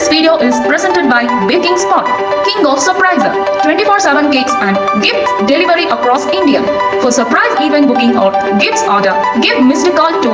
This video is presented by Baking Spot, King of Surpriser, 24/7 cakes and gift delivery across India. For surprise event booking or gifts order, give missed call to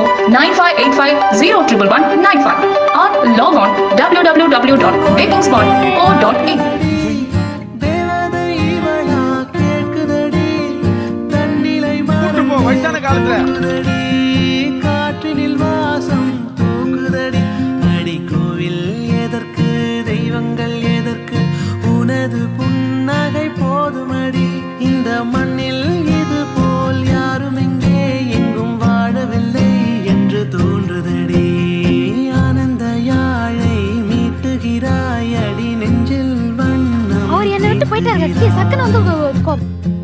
9585 or log on www.bakingspot.co.in. தேவதை இவளா கேட்குதடி தன்னிலை கூட்டு போ, வயசான காலத்துல. மறக்குதடி காற்றினில் வாசம் தூக்குதடி அடி கோவில் எதற்கு தெய்வங்கள் எதற்கு உனது புன்னகை போதுமடி இந்த மண்ணில் இது போல் யாரும் இங்கே எங்கும் வாழவில்லை என்று தோன்றுதடி ஆனந்த யாழை மீட்டுகிறாய் அடி நெஞ்சில் வண்ணம் அவர் என்னை விட்டு போயிட்டாருங்க சீ, சக்குன்னு வந்து கொ- கொ-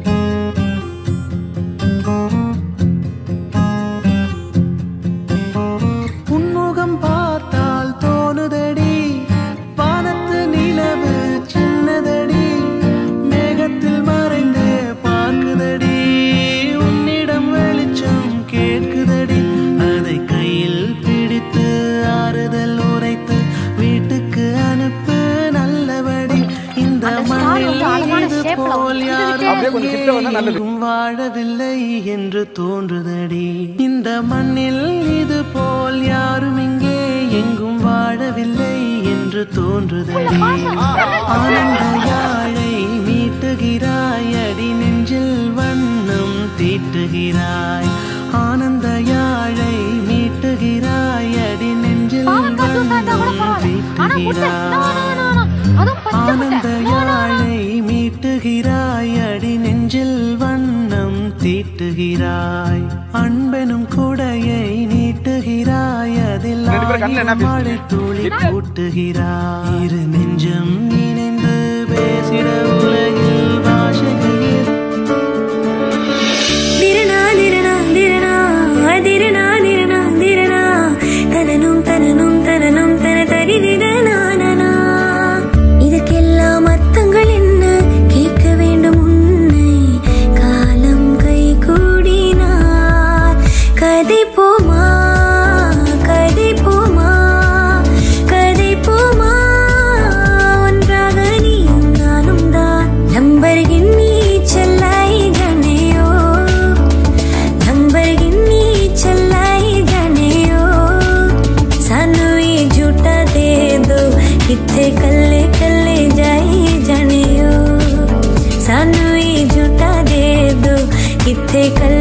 உன்முகம் பார்த்தால் தோணுதடி வானத்து நிலவு சின்னதடி மேகத்தில் மறைந்து பார்க்குதடி உன்னிடம் வெளிச்சம் கேட்குதடி அதை கையில் பிடித்து ஆறுதல் உரைத்து வீட்டுக்கு அனுப்பு நல்லபடி இந்த அந்த star மண்ணில் வந்து அழகான இது shape ல போல் இருந்துகிட்டே யாரும் அப்படியே கொஞ்சம் கிட்ட வந்தா நல்லது. எங்கும் வாழவில்லை என்று தோன்றுதடி இந்த மண்ணில் இது போல் யாரும் இங்கே எங்கும் வாழவில்லை என்று தோன்றுதடி ஆனந்த யாழை மீட்டுகிறாய் அடி நெஞ்சில் வண்ணம் தீட்டுகிறாய் ஆனந்த யாழை மீட்டுகிறாய் அடி நெஞ்சில் பாவக்காய் juice ஆ இருந்தா கூட வண்ணம் பரவாயில்ல. ஆனா முட்டை, no, no, தீட்டுகிறாய் no, no. அதுவும் பச்சை ஆனந்த முட்டை. No, no, no. யாழை மீட்டுகிறாய் அடி நெஞ்சில் வண்ணம் தீட்டுகிறாய் அன்பெனும் குடையை நீட்டுகிறாய் அதில் ரெண்டு பேரும் கண்ணுல என்ன ஆயிரம் மழை துளி கூட்டுகிறாய் இரு நெஞ்சம் இணைந்து பேசிட உலகில் பாஷைகள் இரு- திரணா திரணா திரணா திரணா திரணா திரணா தனனும் தனனும் தனனும் தன தரிவிதனானா இதற்கெல்லாம் அர்த்தங்கள் என்ன கேட்க வேண்டும் உன்னை காலம் கை கூடினார் கதை போமா கதை போமா கதை போமா ஒன்றாக நீயும் நானும் தான் நம்பர்கின் நீச்சல்லாய் கணையோ नंबरगिन्नी चलाई जाने ओ सानू ये झूठा दे दो किथे कल्ले कल्ले जाई जाने ओ सानू ये झूठा दे दो किथे कल्ले